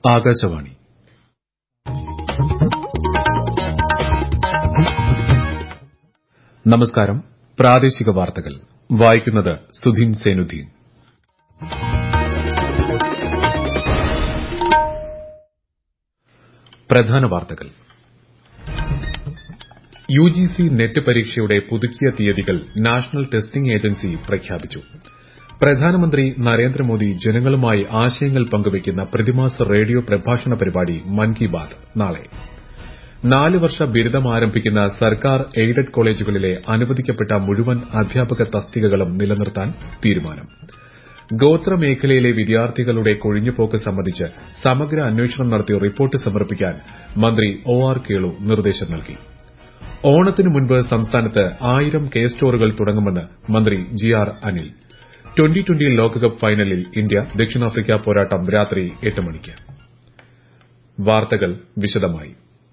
ആകാശവാണി നമസ്കാരം പ്രാദേശിക വാർത്തകൾ വായിക്കുന്നത് സുധീൻ സേനുദ്ദീൻ പ്രധാന വാർത്തകൾ യുജിസി നെറ്റ് പരീക്ഷയുടെ പുതുക്കിയ തീയതികൾ നാഷണൽ ടെസ്റ്റിംഗ് ഏജൻസി പ്രഖ്യാപിച്ചു പ്രധാനമന്ത്രി നരേന്ദ്രമോദി ജനങ്ങളുമായി ആശയങ്ങൾ പങ്കുവയ്ക്കുന്ന പ്രതിമാസ റേഡിയോ പ്രഭാഷണ പരിപാടി മൻ കി ബാത് നാളെ നാല് വർഷ ബിരുദം ആരംഭിക്കുന്ന സർക്കാർ എയ്ഡഡ് കോളേജുകളിലെ അനുവദിക്കപ്പെട്ട മുഴുവൻ അധ്യാപക തസ്തികകളും നിലനിർത്താൻ തീരുമാനം ഗോത്രമേഖലയിലെ വിദ്യാർത്ഥികളുടെ കൊഴിഞ്ഞുപോക്ക് സംബന്ധിച്ച് സമഗ്ര അന്വേഷണം നടത്തി റിപ്പോർട്ട് സമർപ്പിക്കാൻ മന്ത്രി ഒ ആർ കേളു നിർദ്ദേശം നൽകി ഓണത്തിനു മുൻപ് സംസ്ഥാനത്ത് ആയിരം കെ സ്റ്റോറുകൾ തുടങ്ങുമെന്ന് മന്ത്രി G R Anil twenty twenty ലോകകപ്പ് ഫൈനലിൽ ഇന്ത്യ ദക്ഷിണാഫ്രിക്ക പോരാട്ടം രാത്രി എട്ട് മണിക്ക് വാർത്തകൾ വിശദമായി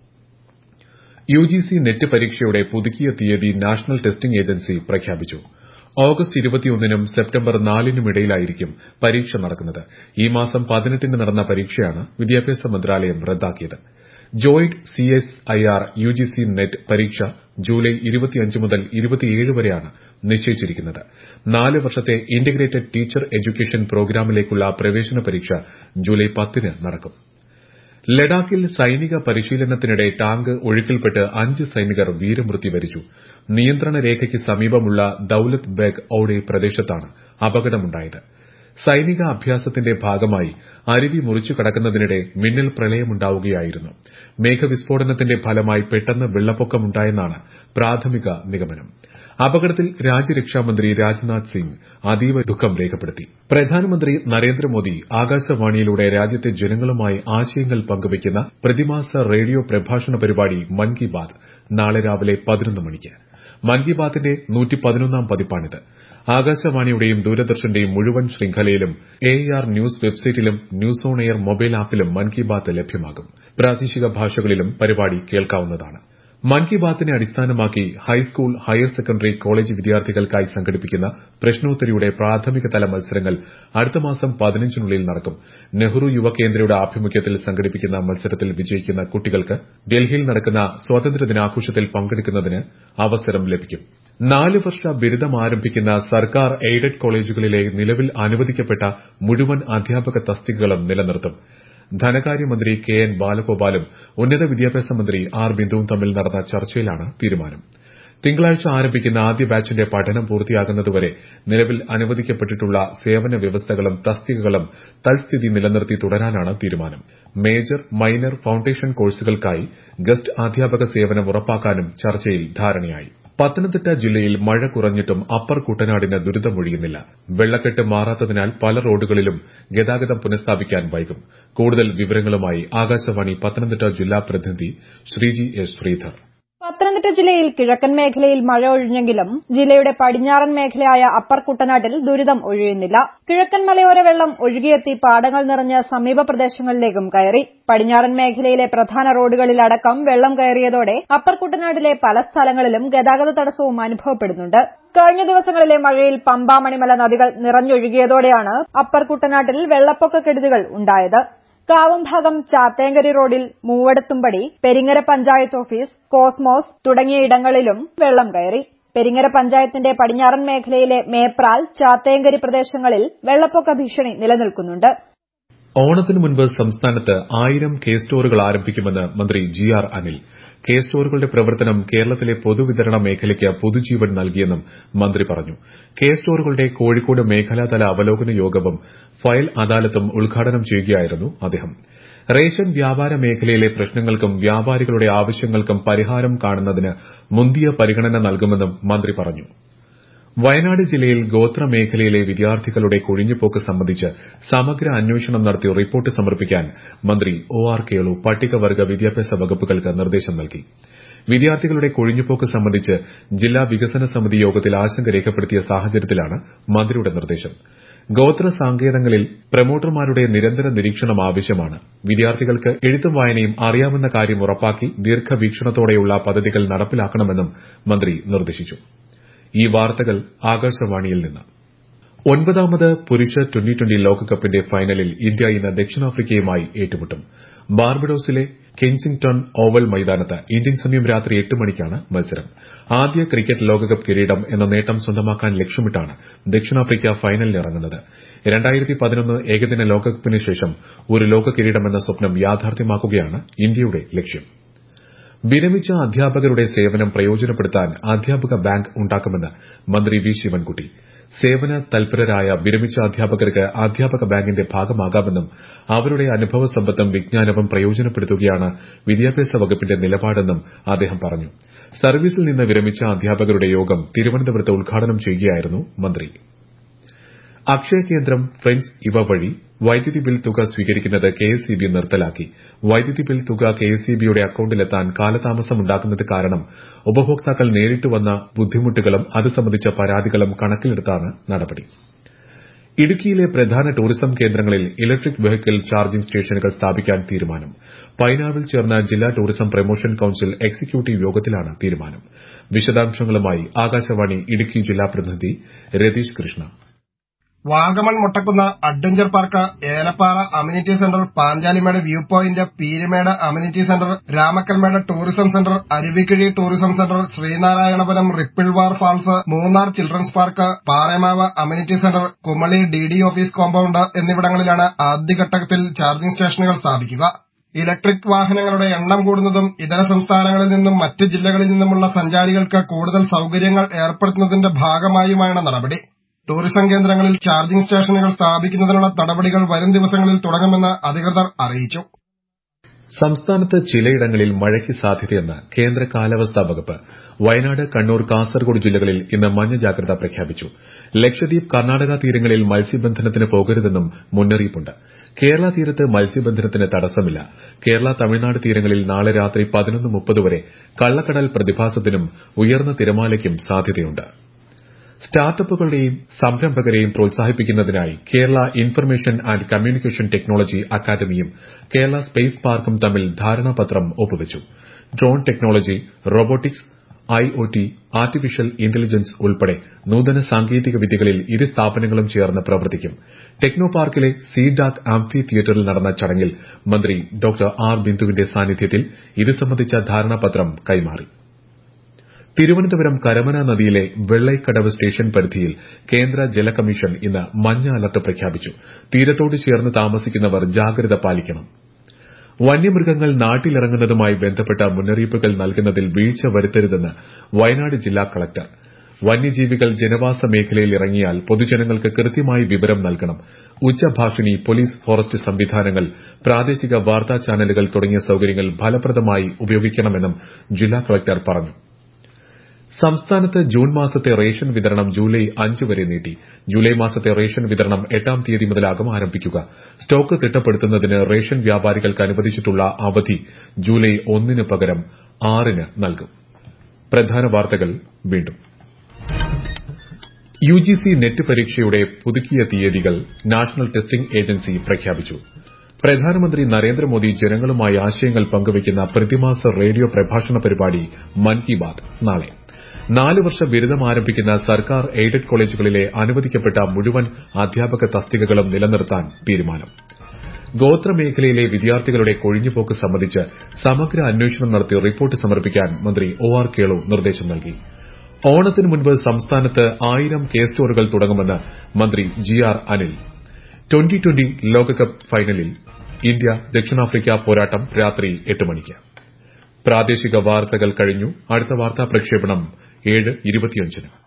യുജിസി നെറ്റ് പരീക്ഷയുടെ പുതുക്കിയ തീയതി നാഷണൽ ടെസ്റ്റിംഗ് ഏജൻസി പ്രഖ്യാപിച്ചു ഓഗസ്റ്റ് ഇരുപത്തിയൊന്നിനും സെപ്റ്റംബർ നാലിനുമിടയിലായിരിക്കും പരീക്ഷ നടക്കുന്നത് ഈ മാസം പതിനെട്ടിന് നടന്ന പരീക്ഷയാണ് വിദ്യാഭ്യാസ മന്ത്രാലയം റദ്ദാക്കിയത് ജോയിന്റ് സിഎസ്ഐആർ യുജിസി നെറ്റ് പരീക്ഷ ജൂലൈ ഇരുപത്തിയഞ്ച് മുതൽ ഇരുപത്തിയേഴ് വരെയാണ് നിശ്ചയിച്ചിരിക്കുന്നത് നാല് വർഷത്തെ ഇന്റഗ്രേറ്റഡ് ടീച്ചർ എഡ്യൂക്കേഷൻ പ്രോഗ്രാമിലേക്കുള്ള പ്രവേശന പരീക്ഷ ജൂലൈ പത്തിന് നടക്കും ലഡാക്കിൽ സൈനിക പരിശീലനത്തിനിടെ ടാങ്ക് ഒഴുക്കിൽപ്പെട്ട് അഞ്ച് സൈനികർ വീരമൃത്യു വരിച്ചു നിയന്ത്രണ രേഖയ്ക്ക് സമീപമുള്ള ദൌലത്ത് ബേഗ് ഔഡെ പ്രദേശത്താണ് അപകടമുണ്ടായത് സൈനിക അഭ്യാസത്തിന്റെ ഭാഗമായി അരുവി മുറിച്ചു കടക്കുന്നതിനിടെ മിന്നൽ പ്രളയമുണ്ടാവുകയായിരുന്നു മേഘവിസ്ഫോടനത്തിന്റെ ഫലമായി പെട്ടെന്ന് വെള്ളപ്പൊക്കമുണ്ടായെന്നാണ് പ്രാഥമിക നിഗമനം അപകടത്തിൽ രാജ്യരക്ഷാമന്ത്രി രാജ്നാഥ് സിംഗ് അതീവ ദുഃഖം രേഖപ്പെടുത്തി പ്രധാനമന്ത്രി നരേന്ദ്രമോദി ആകാശവാണിയിലൂടെ രാജ്യത്തെ ജനങ്ങളുമായി ആശയങ്ങൾ പങ്കുവയ്ക്കുന്ന പ്രതിമാസ റേഡിയോ പ്രഭാഷണ പരിപാടി മൻ കി ബാത് നാളെ രാവിലെ പതിനൊന്ന് മണിക്ക് മൻ കി ബാത്തിന്റെ നൂറ്റിപ്പതിനൊന്നാം പതിപ്പാണിത് ആകാശവാണിയുടെയും ദൂരദർശന്റെയും മുഴുവൻ ശൃംഖലയിലും എ ആർ ന്യൂസ് വെബ്സൈറ്റിലും ന്യൂസ് ഓൺ എയർ മൊബൈൽ ആപ്പിലും മൻ കി ബാത്ത് ലഭ്യമാകും പ്രാദേശിക ഭാഷകളിലും പരിപാടി കേൾക്കാവുന്നതാണ് മൻ കി ബാത്തിനെ അടിസ്ഥാനമാക്കി ഹൈസ്കൂൾ ഹയർ സെക്കൻഡറി കോളേജ് വിദ്യാർത്ഥികൾക്കായി സംഘടിപ്പിക്കുന്ന പ്രശ്നോത്തരിയുടെ പ്രാഥമികതല മത്സരങ്ങൾ അടുത്ത മാസം പതിനഞ്ചിനുള്ളിൽ നടക്കും നെഹ്റു യുവകേന്ദ്രയുടെ ആഭിമുഖ്യത്തിൽ സംഘടിപ്പിക്കുന്ന മത്സരത്തിൽ വിജയിക്കുന്ന കുട്ടികൾക്ക് ഡൽഹിയിൽ നടക്കുന്ന സ്വാതന്ത്ര്യദിനാഘോഷത്തിൽ പങ്കെടുക്കുന്നതിന് അവസരം ലഭിക്കും നാല് വർഷ ബിരുദം ആരംഭിക്കുന്ന സർക്കാർ എയ്ഡഡ് കോളേജുകളിലെ നിലവിൽ അനുവദിക്കപ്പെട്ട മുഴുവൻ അധ്യാപക തസ്തികകളും നിലനിർത്തും ധനകാര്യമന്ത്രി കെ എൻ ബാലഗോപാലും ഉന്നത വിദ്യാഭ്യാസ മന്ത്രി ആർ ബിന്ദുവും തമ്മിൽ നടന്ന ചർച്ചയിലാണ് തീരുമാനം തിങ്കളാഴ്ച ആരംഭിക്കുന്ന ആദ്യ ബാച്ചിന്റെ പഠനം പൂർത്തിയാകുന്നതുവരെ നിലവിൽ അനുവദിക്കപ്പെട്ടിട്ടുള്ള സേവന വ്യവസ്ഥകളും തസ്തികകളും തൽസ്ഥിതി നിലനിർത്തി തുടരാനാണ് തീരുമാനം മേജർ മൈനർ ഫൌണ്ടേഷൻ കോഴ്സുകൾക്കായി ഗസ്റ്റ് അധ്യാപക സേവനം ഉറപ്പാക്കാനും ചർച്ചയിൽ ധാരണയായി പത്തനംതിട്ട ജില്ലയിൽ മഴ കുറഞ്ഞിട്ടും അപ്പർ കുട്ടനാടിന് ദുരിതമൊഴിയുന്നില്ല വെള്ളക്കെട്ട് മാറാത്തതിനാൽ പല റോഡുകളിലും ഗതാഗതം പുനഃസ്ഥാപിക്കാൻ വൈകും കൂടുതൽ വിവരങ്ങളുമായി ആകാശവാണി പത്തനംതിട്ട ജില്ലാ പ്രതിനിധി ശ്രീജി എസ് ശ്രീധർ പത്തനംതിട്ട ജില്ലയിൽ കിഴക്കൻ മേഖലയിൽ മഴ ഒഴിഞ്ഞെങ്കിലും ജില്ലയുടെ പടിഞ്ഞാറൻ മേഖലയായ അപ്പർ കുട്ടനാട്ടിൽ ദുരിതം ഒഴിയുന്നില്ല കിഴക്കൻ മലയോര വെള്ളം ഒഴുകിയെത്തി പാടങ്ങൾ നിറഞ്ഞ് സമീപ പ്രദേശങ്ങളിലേക്കും കയറി പടിഞ്ഞാറൻ മേഖലയിലെ പ്രധാന റോഡുകളിലടക്കം വെള്ളം കയറിയതോടെ അപ്പർ കുട്ടനാട്ടിലെ പല സ്ഥലങ്ങളിലും ഗതാഗത തടസ്സവും അനുഭവപ്പെടുന്നുണ്ട് കഴിഞ്ഞ ദിവസങ്ങളിലെ മഴയിൽ പമ്പ മണിമല നദികൾ നിറഞ്ഞൊഴുകിയതോടെയാണ് അപ്പർ കുട്ടനാട്ടിൽ വെള്ളപ്പൊക്ക കെടുതികൾ ഉണ്ടായത് കാവുംഭാഗം ചാത്തേങ്കരി റോഡിൽ മൂവടത്തുംപടി പെരിങ്ങര പഞ്ചായത്ത് ഓഫീസ് കോസ്മോസ് തുടങ്ങിയ ഇടങ്ങളിലും വെള്ളം കയറി പെരിങ്ങര പഞ്ചായത്തിന്റെ പടിഞ്ഞാറൻ മേഖലയിലെ മേപ്രാൽ ചാത്തേങ്കരി പ്രദേശങ്ങളിൽ വെള്ളപ്പൊക്ക ഭീഷണി നിലനിൽക്കുന്നുണ്ട് ഓണത്തിനു മുൻപ് സംസ്ഥാനത്ത് ആയിരം കെ സ്റ്റോറുകൾ ആരംഭിക്കുമെന്ന് മന്ത്രി ജി ആർ അനിൽ കെ സ്റ്റോറുകളുടെ പ്രവർത്തനം കേരളത്തിലെ പൊതുവിതരണ മേഖലയ്ക്ക് പുതുജീവൻ നൽകിയെന്നും മന്ത്രി പറഞ്ഞു കെ സ്റ്റോറുകളുടെ കോഴിക്കോട് മേഖലാതല അവലോകന യോഗവും ഫയൽ അദാലത്തും ഉദ്ഘാടനം ചെയ്യുകയായിരുന്നു അദ്ദേഹം റേഷൻ വ്യാപാര മേഖലയിലെ പ്രശ്നങ്ങൾക്കും വ്യാപാരികളുടെ ആവശ്യങ്ങൾക്കും പരിഹാരം കാണുന്നതിന് മുന്തിയ പരിഗണന നൽകുമെന്നും മന്ത്രി പറഞ്ഞു വയനാട് ജില്ലയിൽ ഗോത്ര മേഖലയിലെ വിദ്യാർത്ഥികളുടെ കൊഴിഞ്ഞുപോക്ക് സംബന്ധിച്ച് സമഗ്ര അന്വേഷണം നടത്തി റിപ്പോർട്ട് സമർപ്പിക്കാൻ മന്ത്രി ഒ ആർ കേളു പട്ടികവർഗ വിദ്യാഭ്യാസ വകുപ്പുകൾക്ക് നിർദ്ദേശം നൽകി വിദ്യാർത്ഥികളുടെ കൊഴിഞ്ഞുപോക്ക് സംബന്ധിച്ച് ജില്ലാ വികസന സമിതി യോഗത്തിൽ ആശങ്ക രേഖപ്പെടുത്തിയ സാഹചര്യത്തിലാണ് മന്ത്രിയുടെ നിർദ്ദേശം ഗോത്ര സങ്കേതങ്ങളിൽ പ്രമോട്ടർമാരുടെ നിരന്തര നിരീക്ഷണം ആവശ്യമാണ് വിദ്യാർത്ഥികൾക്ക് എഴുത്തും വായനയും അറിയാമെന്ന കാര്യം ഉറപ്പാക്കി ദീർഘവീക്ഷണത്തോടെയുള്ള പദ്ധതികൾ നടപ്പിലാക്കണമെന്നും മന്ത്രി നിർദ്ദേശിച്ചു ഈ വാർത്തകൾ ആകാശവാണിയിൽ നിന്ന് ഒൻപതാമത് പുരുഷ ട്വന്റി ട്വന്റി ലോകകപ്പിന്റെ ഫൈനലിൽ ഇന്ത്യ ഇന്ന് ദക്ഷിണാഫ്രിക്കയുമായി ഏറ്റുമുട്ടും ബാർബഡോസിലെ കെൻസിംഗ്ടൺ ഓവൽ മൈതാനത്ത് ഇന്ത്യൻ സമയം രാത്രി എട്ട് മണിക്കാണ് മത്സരം ആദ്യ ക്രിക്കറ്റ് ലോകകപ്പ് കിരീടം എന്ന നേട്ടം സ്വന്തമാക്കാൻ ലക്ഷ്യമിട്ടാണ് ദക്ഷിണാഫ്രിക്ക ഫൈനലിനിറങ്ങുന്നത് രണ്ടായിരത്തി പതിനൊന്ന് ഏകദിന ലോകകപ്പിന് ശേഷം ഒരു ലോക കിരീടമെന്ന സ്വപ്നം യാഥാർത്ഥ്യമാക്കുകയാണ് ഇന്ത്യയുടെ ലക്ഷ്യം വിരമിച്ച അധ്യാപകരുടെ സേവനം പ്രയോജനപ്പെടുത്താൻ അധ്യാപക ബാങ്ക് ഉണ്ടാക്കുമെന്ന് മന്ത്രി വി ശിവൻകുട്ടി സേവന തൽപരരായ വിരമിച്ച അധ്യാപകർക്ക് അധ്യാപക ബാങ്കിന്റെ ഭാഗമാകാമെന്നും അവരുടെ അനുഭവ സമ്പത്തും വിജ്ഞാനവും പ്രയോജനപ്പെടുത്തുകയാണ് വിദ്യാഭ്യാസ വകുപ്പിന്റെ നിലപാടെന്നും അദ്ദേഹം പറഞ്ഞു സർവീസിൽ നിന്ന് വിരമിച്ച അധ്യാപകരുടെ യോഗം തിരുവനന്തപുരത്ത് ഉദ്ഘാടനം ചെയ്യുകയായിരുന്നു മന്ത്രി അക്ഷയ കേന്ദ്രം ഫ്രണ്ട്സ് ഇവ വഴി വൈദ്യുതി ബിൽ തുക സ്വീകരിക്കുന്നത് കെഎസ്ഇബി നിർത്തലാക്കി വൈദ്യുതി ബിൽ തുക കെഎസ്ഇബിയുടെ അക്കൌണ്ടിലെത്താൻ കാലതാമസമുണ്ടാക്കുന്നത് കാരണം ഉപഭോക്താക്കൾ നേരിട്ട് വന്ന ബുദ്ധിമുട്ടുകളും അത് സംബന്ധിച്ച പരാതികളും കണക്കിലെടുത്താണ് നടപടി ഇടുക്കിയിലെ പ്രധാന ടൂറിസം കേന്ദ്രങ്ങളിൽ ഇലക്ട്രിക് വെഹിക്കിൾ ചാർജിംഗ് സ്റ്റേഷനുകൾ സ്ഥാപിക്കാൻ തീരുമാനം പൈനാവിൽ ചേർന്ന ജില്ലാ ടൂറിസം പ്രൊമോഷൻ കൌൺസിൽ എക്സിക്യൂട്ടീവ് യോഗത്തിലാണ് തീരുമാനം വിശദാംശങ്ങളുമായി ആകാശവാണി ഇടുക്കി ജില്ലാ പ്രതിനിധി Ratheesh Krishna Vagamon Muttakkunnu adventure park Elappara amenity centre Panchalimedu view point Peermade amenity centre Ramakkalmedu tourism centre Aruvikkuzhi tourism centre Sreenarayanapuram ripple water falls Munnar children's park Paremavu amenity centre Kumily D D office compound എന്നിവിടങ്ങളിലാണ് ആദ്യഘട്ടത്തിൽ ചാർജിംഗ് സ്റ്റേഷനുകൾ സ്ഥാപിക്കുക ഇലക്ട്രിക് വാഹനങ്ങളുടെ എണ്ണം കൂടുന്നതും ഇതര സംസ്ഥാനങ്ങളിൽ നിന്നും മറ്റ് ജില്ലകളിൽ നിന്നുമുള്ള സഞ്ചാരികൾക്ക് കൂടുതൽ സൌകര്യങ്ങൾ ഏർപ്പെടുത്തുന്നതിന്റെ ഭാഗമായുമാണ് നടപടി ടൂറിസം കേന്ദ്രങ്ങളിൽ ചാർജിംഗ് സ്റ്റേഷനുകൾ സ്ഥാപിക്കുന്നതിനുള്ള നടപടികൾ വരും ദിവസങ്ങളിൽ തുടങ്ങുമെന്ന് അധികൃതർ അറിയിച്ചു സംസ്ഥാനത്ത് ചിലയിടങ്ങളിൽ മഴയ്ക്ക് സാധ്യതയെന്ന് കേന്ദ്ര കാലാവസ്ഥാ വകുപ്പ് വയനാട് കണ്ണൂർ കാസർഗോഡ് ജില്ലകളിൽ ഇന്ന് മഞ്ഞ ജാഗ്രത പ്രഖ്യാപിച്ചു ലക്ഷദ്വീപ് കർണാടക തീരങ്ങളിൽ മത്സ്യബന്ധനത്തിന് പോകരുതെന്നും മുന്നറിയിപ്പുണ്ട് കേരള തീരത്ത് മത്സ്യബന്ധനത്തിന് തടസ്സമില്ല കേരള തമിഴ്നാട് തീരങ്ങളിൽ നാളെ രാത്രി പതിനൊന്ന് മുപ്പത് വരെ കള്ളക്കടൽ പ്രതിഭാസത്തിനും ഉയർന്ന തിരമാലയ്ക്കും സാധ്യതയുണ്ട് സ്റ്റാർട്ടപ്പുകളുടെയും സംരംഭകരെയും പ്രോത്സാഹിപ്പിക്കുന്നതിനായി Kerala information and communication technology അക്കാദമിയും കേരള സ്പേസ് പാർക്കും തമ്മിൽ ധാരണാപത്രം ഒപ്പുവച്ചു drone technology robotics IoT artificial intelligence ഉൾപ്പെടെ നൂതന സാങ്കേതിക വിദ്യകളിൽ ഇരു സ്ഥാപനങ്ങളും ചേർന്ന് പ്രവർത്തിക്കും ടെക്നോ പാർക്കിലെ സി ഡാക് ആംഫി തിയേറ്ററിൽ നടന്ന ചടങ്ങിൽ മന്ത്രി ഡോക്ടർ ആർ ബിന്ദുവിന്റെ സാന്നിധ്യത്തിൽ ഇത് സംബന്ധിച്ച ധാരണാപത്രം കൈമാറി തിരുവനന്തപുരം കരമന നദിയിലെ വെള്ളൈക്കടവ് സ്റ്റേഷൻ പരിധിയിൽ കേന്ദ്ര ജല കമ്മീഷൻ ഇന്ന് മഞ്ഞ അലർട്ട് പ്രഖ്യാപിച്ചു തീരത്തോട് ചേർന്ന് താമസിക്കുന്നവർ ജാഗ്രത പാലിക്കണം വന്യമൃഗങ്ങൾ നാട്ടിലിറങ്ങുന്നതുമായി ബന്ധപ്പെട്ട മുന്നറിയിപ്പുകൾ നൽകുന്നതിൽ വീഴ്ച വരുത്തരുതെന്ന് വയനാട് ജില്ലാ കളക്ടർ വന്യജീവികൾ ജനവാസ മേഖലയിൽ ഇറങ്ങിയാൽ പൊതുജനങ്ങൾക്ക് കൃത്യമായി വിവരം നൽകണം ഉച്ചഭാഷിണി പോലീസ് ഫോറസ്റ്റ് സംവിധാനങ്ങൾ പ്രാദേശിക വാർത്താ ചാനലുകൾ തുടങ്ങിയ സൌകര്യങ്ങൾ ഫലപ്രദമായി ഉപയോഗിക്കണമെന്നും ജില്ലാ കളക്ടർ പറഞ്ഞു സംസ്ഥാനത്ത് ജൂൺ മാസത്തെ റേഷൻ വിതരണം ജൂലൈ അഞ്ച് വരെ നീട്ടി ജൂലൈ മാസത്തെ റേഷൻ വിതരണം എട്ടാം തീയതി മുതലാകും ആരംഭിക്കുക സ്റ്റോക്ക് തിട്ടപ്പെടുത്തുന്നതിന് റേഷൻ വ്യാപാരികൾക്ക് അനുവദിച്ചിട്ടുള്ള അവധി ജൂലൈ ഒന്നിന് പകരം ആറിന് നൽകും പ്രധാന വാർത്തകൾ വീണ്ടും യുജിസി നെറ്റ് പരീക്ഷയുടെ പുതുക്കിയ തീയതികൾ നാഷണൽ ടെസ്റ്റിംഗ് ഏജൻസി പ്രഖ്യാപിച്ചു പ്രധാനമന്ത്രി നരേന്ദ്രമോദി ജനങ്ങളുമായി ആശയങ്ങൾ പങ്കുവയ്ക്കുന്ന പ്രതിമാസ റേഡിയോ പ്രഭാഷണ പരിപാടി മൻ കി ബാത് നാളെ നാല് വർഷ ബിരുദം ആരംഭിക്കുന്ന സർക്കാർ എയ്ഡഡ് കോളേജുകളിലെ അനുവദിക്കപ്പെട്ട മുഴുവൻ അധ്യാപക തസ്തികകളും നിലനിർത്താൻ തീരുമാനം ഗോത്രമേഖലയിലെ വിദ്യാർത്ഥികളുടെ കൊഴിഞ്ഞുപോക്ക് സംബന്ധിച്ച് സമഗ്ര അന്വേഷണം നടത്തി റിപ്പോർട്ട് സമർപ്പിക്കാൻ മന്ത്രി ഒ ആർ കേളു നിർദ്ദേശം നൽകി ഓണത്തിന് മുൻപ് സംസ്ഥാനത്ത് ആയിരം കെ സ്റ്റോറുകൾ തുടങ്ങുമെന്ന് മന്ത്രി G R Anil twenty twenty ലോകകപ്പ് ഫൈനലിൽ ഇന്ത്യ ദക്ഷിണാഫ്രിക്ക പോരാട്ടം രാത്രി എട്ട് മണിക്ക് പ്രാദേശിക വാർത്തകൾ കഴിഞ്ഞു അടുത്ത വാർത്താ പ്രക്ഷേപണം ഏഴ് ഇരുപത്തിയഞ്ചിന്